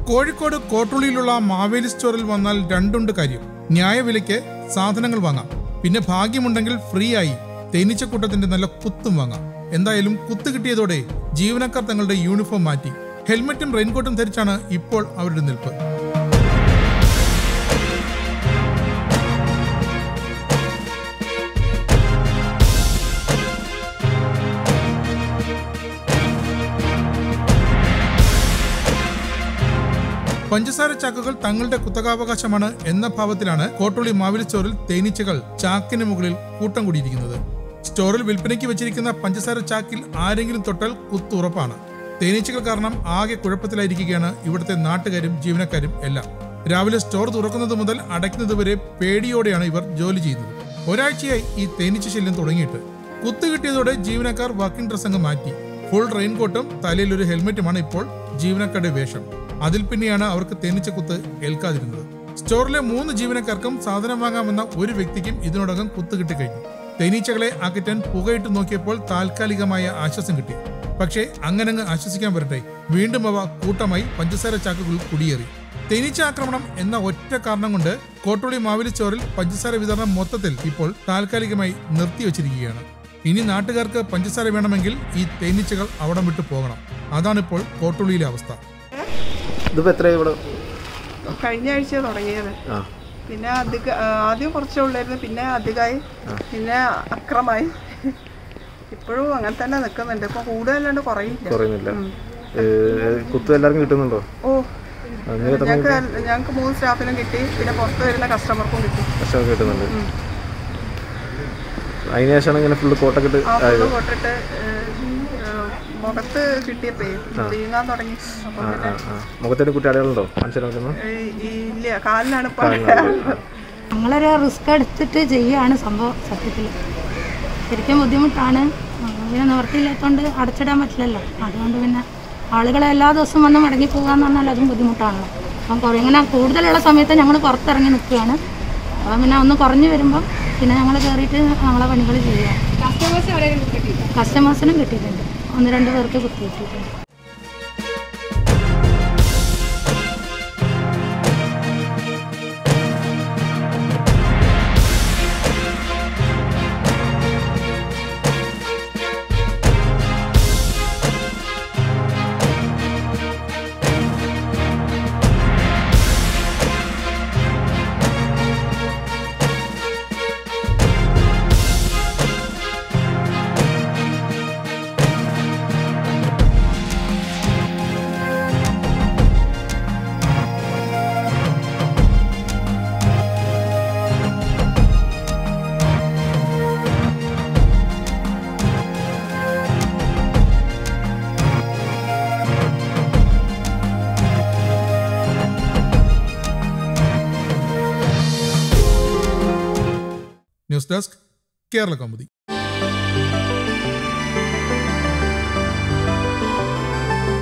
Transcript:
കോഴിക്കോട് കോട്ടുള്ളിയിലുള്ള മാവേലി സ്റ്റോറിൽ വന്നാൽ രണ്ടുണ്ട് കാര്യം ന്യായവിലയ്ക്ക് സാധനങ്ങൾ വാങ്ങാം പിന്നെ ഭാഗ്യമുണ്ടെങ്കിൽ ഫ്രീ ആയി തേനീച്ചക്കൂട്ടത്തിന്റെ നല്ല കുത്തും വാങ്ങാം എന്തായാലും കുത്ത് കിട്ടിയതോടെ ജീവനക്കാർ തങ്ങളുടെ യൂണിഫോം മാറ്റി ഹെൽമറ്റും റെയിൻകോട്ടും ധരിച്ചാണ് ഇപ്പോൾ അവരുടെ നിൽപ്പ് പഞ്ചസാര ചാക്കുകൾ തങ്ങളുടെ കുത്തകാവകാശമാണ് എന്ന ഭാവത്തിലാണ് കോട്ടുള്ളി മാവിലി സ്റ്റോറിൽ തേനീച്ചകൾ ചാക്കിന് മുകളിൽ കൂട്ടം കൂടിയിരിക്കുന്നത് സ്റ്റോറിൽ വിൽപ്പനയ്ക്ക് വെച്ചിരിക്കുന്ന പഞ്ചസാര ചാക്കിൽ ആരെങ്കിലും തൊട്ടാൽ കുത്തുറപ്പാണ് തേനീച്ചകൾ കാരണം ആകെ കുഴപ്പത്തിലായിരിക്കുകയാണ് ഇവിടുത്തെ നാട്ടുകാരും ജീവനക്കാരും എല്ലാം രാവിലെ സ്റ്റോർ തുറക്കുന്നത് മുതൽ അടയ്ക്കുന്നത് വരെ പേടിയോടെയാണ് ഇവർ ജോലി ചെയ്യുന്നത് ഒരാഴ്ചയായി ഈ തേനീച്ച ശല്യം തുടങ്ങിയിട്ട് കുത്തു കിട്ടിയതോടെ ജീവനക്കാർ വർക്കിംഗ് ഡ്രസ് അങ്ങ് മാറ്റി ഫുൾ റെയിൻകോട്ടും തലയിൽ ഒരു ഹെൽമെറ്റുമാണ് ഇപ്പോൾ ജീവനക്കാരുടെ വേഷം അതിൽ പിന്നെയാണ് അവർക്ക് തേനീച്ച കുത്ത് ഏൽക്കാതിരുന്നത് സ്റ്റോറിലെ മൂന്ന് ജീവനക്കാർക്കും സാധനം വാങ്ങാമെന്ന ഒരു വ്യക്തിക്കും ഇതിനോടകം കുത്ത് കിട്ടിക്കഴിഞ്ഞു തേനീച്ചകളെ അകറ്റാൻ പുകയിട്ട് നോക്കിയപ്പോൾ താൽക്കാലികമായ ആശ്വാസം കിട്ടി പക്ഷേ അങ്ങനങ്ങ് ആശ്വസിക്കാൻ വരട്ടെ വീണ്ടും അവ കൂട്ടമായി പഞ്ചസാര ചാക്കുകളിൽ കുടിയേറി തേനീച്ച ആക്രമണം എന്ന ഒറ്റ കാരണം കൊണ്ട് കോട്ടുള്ളി മാവിലി സ്റ്റോറിൽ പഞ്ചസാര വിതരണം മൊത്തത്തിൽ ഇപ്പോൾ താൽക്കാലികമായി നിർത്തിവച്ചിരിക്കുകയാണ് ഇനി നാട്ടുകാർക്ക് പഞ്ചസാര വേണമെങ്കിൽ ഈ തേനീച്ചകൾ അവിടം വിട്ടു പോകണം അതാണിപ്പോൾ കോട്ടുള്ളിയിലെ അവസ്ഥ ഇതിപ്പോ എത്ര ഇവിടെ കഴിഞ്ഞ ആഴ്ച തുടങ്ങിയത് ആ പിന്നെ അധിക ആ, ആദ്യം കുറച്ചേ ഉള്ളായിരുന്നു പിന്നെ അധികമായി പിന്നെ അക്രമായി ഇപ്പോഴും അങ്ങനെ തന്നെ നിൽക്കുന്നുണ്ട് ഇപ്പൊ കൂടുതലല്ലാണ്ട് കുറയില്ല കുറയുന്നില്ല ഏ, കുത്ത് എല്ലാവർക്കും കിട്ടുന്നുണ്ടോ ഓ ആ, നിങ്ങൾക്ക് എത്ര ഞങ്ങൾക്ക് ഞങ്ങൾക്ക് മൂന്ന് സ്റ്റാഫിനും കിട്ടി പിന്നെ പുറത്ത് വരുന്ന കസ്റ്റമർക്കും കിട്ടി കഷ്ടമൊക്കെ കിട്ടുന്നുണ്ട് അതിന് ശേഷമാണ് ഇങ്ങനെ ഫുള്ള് കോട്ടൊക്കെ ഇട്ട് ആ ഫുള്ള് കൊട്ടിട്ട് മുഖത്ത് കിട്ടിയപ്പോ വീങ്ങാൻ തുടങ്ങി അപ്പൊ ആ ആ ആ മുഖത്തേക്ക് കുട്ടിയാടുകളുണ്ടോ കാണിച്ചു നോക്കുന്നു ഈ- ഈ ഇല്ല കാലിനാണ് ഇപ്പൊ ഞങ്ങളൊരു റിസ്ക് എടുത്തിട്ട് ചെയ്യുകയാണ് സംഭവം സത്യത്തിൽ ശരിക്കും ബുദ്ധിമുട്ടാണ് ആ, പിന്നെ നിവർത്തിയില്ലാത്തതുകൊണ്ട് അടച്ചിടാൻ പറ്റില്ലല്ലോ അതുകൊണ്ട് പിന്നെ ആളുകൾ എല്ലാ ദിവസവും വന്ന് മടങ്ങി പോകുക എന്ന് പറഞ്ഞാൽ അതും ബുദ്ധിമുട്ടാണല്ലോ അപ്പം കുറേ ഇങ്ങനെ കൂടുതലുള്ള സമയത്ത് ഞങ്ങൾ പുറത്തിറങ്ങി നിൽക്കുകയാണ് അപ്പം പിന്നെ ഒന്ന് കുറഞ്ഞു വരുമ്പം പിന്നെ ഞങ്ങൾ കയറിയിട്ട് ഞങ്ങളെ പണികൾ ചെയ്യുക കസ്റ്റമേഴ്സിനും കിട്ടിയിട്ടുണ്ട് ഒന്ന് രണ്ട് പേർക്ക് കുത്തി കിട്ടിയിട്ടുണ്ട് ന്യൂസ് ഡെസ്ക് കേരള കൗമുദി